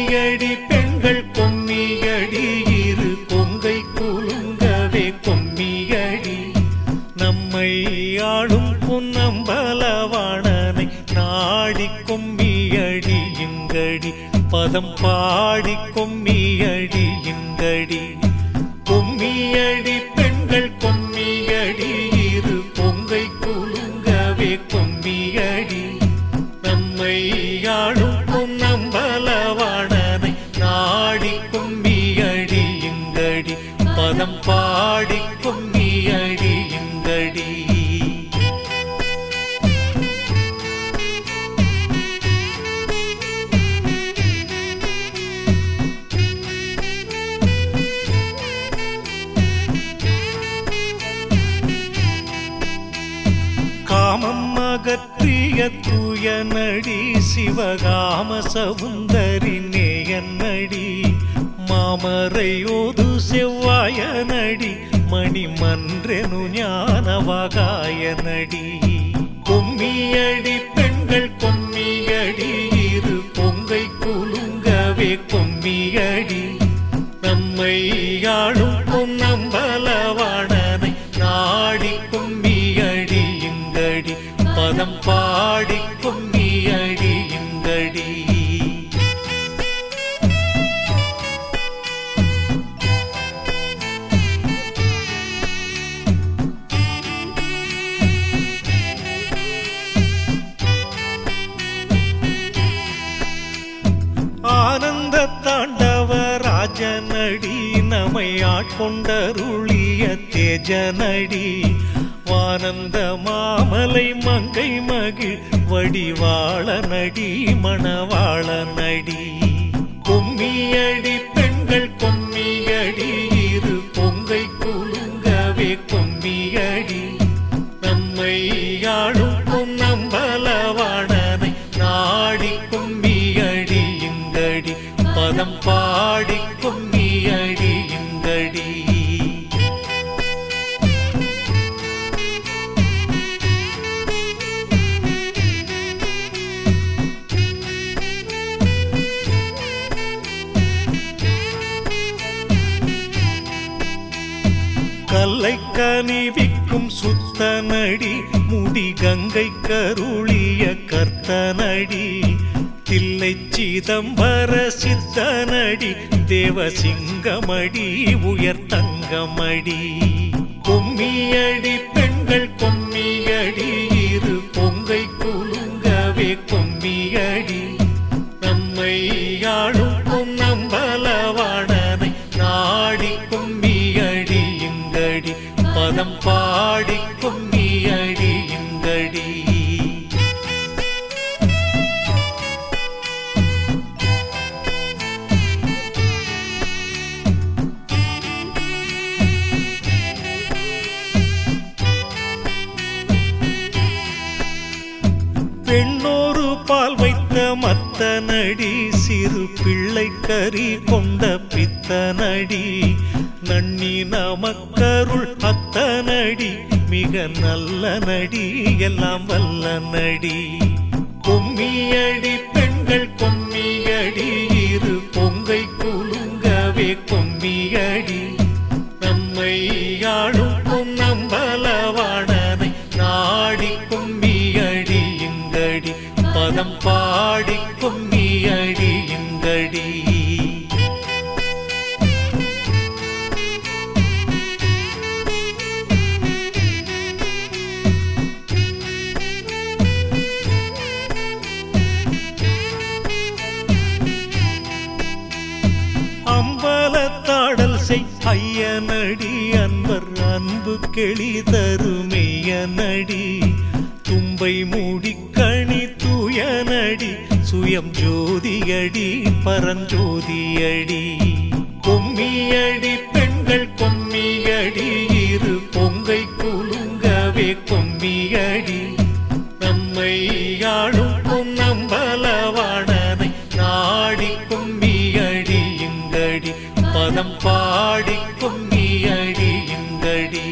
கும்மியடி பெண்கள் கும்மியடி இரு பொங்கை குலுங்கவே கும்மியடி நம்மை ஆளும் பொன்னம்பலவாணனை நாடி கும்மியடி இங்கடி பதம் பாடி கும்மியடி இங்கடி கும்மியடி பெண்கள் கும்மியடி இரு பொங்கை குலுங்கவே கும்மியடி நம்மை ஆளும் பொன்னம்பலவாணனை நாடி கும்மியடி இங்கடி பதம் பாடி கும்மியடி இங்கடி காமம் அகற்றிய தூய நடி சிவகாம சவுந்தரி நேயநடி மாமரையோது செவ்வாய நடி மணிமன்றெனு ஞானவகாய நடி கொம்மியடி பெண்கள் கொம்மியடி இரு பொங்கை குலுங்கவே கொம்மியடி நம்மை ஆளும் பொன்னம்பலவாணனை நாடி கும்மியடி இங்கடி பதம் பாடி கும்மியடி இங்கடி ஆனந்த தாண்டவ ராஜனடி நம்மை ஆட்கொண்டருளிய தேஜனடி வானந்த மாமலை மங்கை மகிழ் வடிவாள நடி மணவாள நடி கும்மியடி பெண்கள் கும்மியடி இரு பொங்கை குலுங்கவே கும்மியடி நம்மை ஆளும் பொன்னம்பலவாணனை நாடி கும்மியடி இங்கடி பதம் பாடி கும்மியடி இங்கடி கல்லை கனிவிக்கும் சுத்தனடி முடி கங்கை கருளிய கர்த்தனடி தில்லை சிதம்பர சித்தனடி தேவசிங்கமடி உயர் தங்கமடி கொம்மியடி பெண்கள் கொம்மியடி இரு பொங்கை குலுங்கவே கொம்மியடி நம்மை ஆளும் பொன்னம்பலவாணனை நாடி கும்மியடி இங்கடி பதம் பாடி கும்மியடி இங்கடி பெண்ணோரு பால் வைத்த மத்தனடி சிறு பிள்ளை கறி கொண்ட பித்தனடி நன்னி நமக்கருள் அத்தனடி மிக நல்ல நடி எல்லாம் வல்ல நடி கொம்மியடி பெண்கள் கொம்மியடி இரு பொங்கை குலுங்கவே கொம்மியடி நம்மை ஆளும் பொன்னம்பலவாணனை நாடி கும்மியடி இங்கடி பதம் பாடி கும்மியடி இங்கடி அம்பலத்தாடல் செய் ஐயனடி அன்பர் அன்பு கெளி தருமெய்யனடி தும்பை மூடிக்கணி தூயனடி சுயம் ஜோதியடி பரஞ்சோதியடி கொம்மியடி பெண்கள் கொம்மியடி இரு பொங்கை குலுங்கவே கொம்மியடி நம்மை ஆளும் பொன்னம்பலவாணனை நாடி கும்மியடி இங்கடி பதம் பாடி கும்மியடி இங்கடி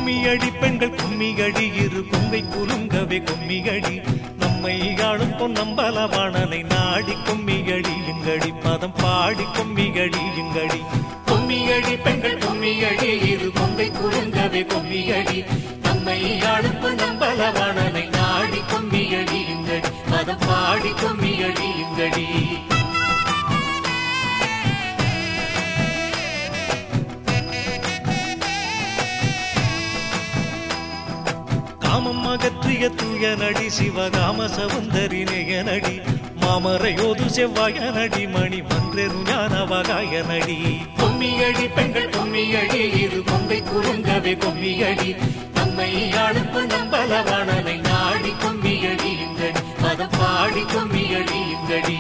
கும்மியடி பெண்கள் கும்மியடி இரு கொங்கை குலுங்கவே கும்மியடி நம்மை ஆளும் பொன்னம்பலவாணனை நாடி கும்மியடி இங்கடி பதம் பாடி கும்மியடி இங்கடி கும்மியடி பெண்கள் கும்மியடி இரு கொங்கை குலுங்கவே கும்மியடி நம்மை ஆளும் பொன்னம்பலவாணனை நாடி கும்மியடி இங்கடி பதம் பாடி கும்மியடி இங்கடி காமம் அகற்றிய தூய நடி சிவகாம சவுந்தரி நடி மாமரையோது செவ்வாய நடி மணி மன்றெரு ஞானவகாய நடி கும்மியடி பெண்கள் கும்மியடி இரு கொங்கை குறுங்கவே கும்மியடி நம்மை அழுப்பு நம்பலவாணனை நாடி கும்மியடி இங்கடி பதம் பாடி கும்மியடி இங்கடி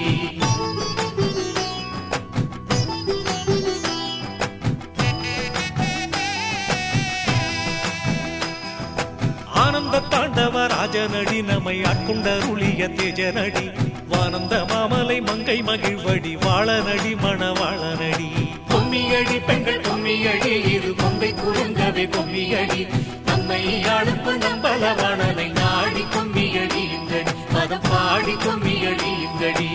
ஆனந்த தாண்டவ ராஜனடி நம்மை ஆட்கொண்டருளிய தேஜனடி வானந்த மாமலை மங்கை மகிழ்வடி வாழனடி மணவாளனடி கும்மியடி பெண்கள் கும்மியடி இரு கொங்கை குறுங்கவே கும்மியடி நம்மை அழுப்பு நம்பலவாணனை நாடி கும்மியடி இங்கடி பதம் பாடி கும்மியடி இங்கடி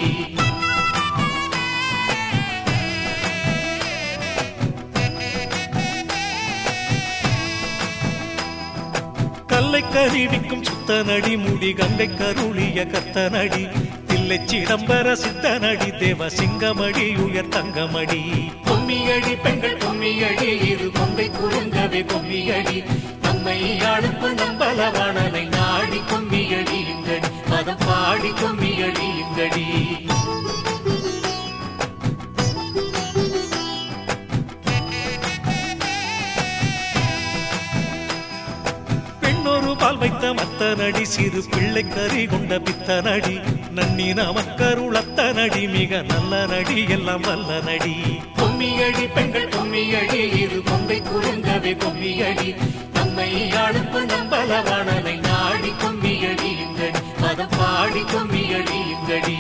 கல்லை கருவிக்கும் சுத்தனடி முடி கங்கை கருளிய கத்தனடி தில்லை சிதம்பர சித்தனடி தேவ சிங்கமடி உயர் தங்கமடி கும்மியடி பெண்கள் கும்மியடி இரு கொங்கை குறுங்கவே கும்மியடி நம்மை அழுப்பு நம்பலவாணனை நாடி கும்மியடி இங்கடி பதம் பாடி கும்மியடி இங்கடி பெண்ணொரு பால் வைத்த மத்தனடி சிறு பிள்ளை கறி கொண்ட பித்தனடி நன்னி நமக்கருளத்தனடி மிக நல்ல நடி எல்லாம் வல்ல நடி கும்மியடி பெண்கள் கும்மியடி இரு கொங்கை குறுங்கவே கும்மியடி நம்மை அழுப்பு நம்பலவாணனை நாடி கும்மியடி இங்கடி பதம் பாடி கும்மியடி இங்கடி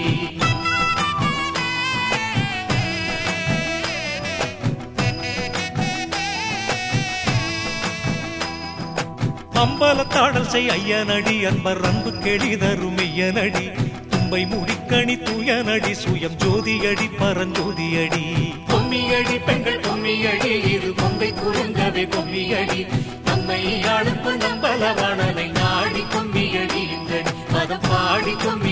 அம்பலத்தாடல் செய் ஐயனடி அன்பர் அன்பு கெளிதருமையனடி தும்பை முடிக்கணி தூயனடி சுயம் ஜோதியடி பரஞ்சோதியடி கும்மியடி பெண்கள் கும்மியடி இரு கொங்கை குறுங்கவே கும்மியடி நம்மை அழுப்பு நம்பலவாணனை நாடி கும்மியடி இங்கடி பதம் பாடி கும்மி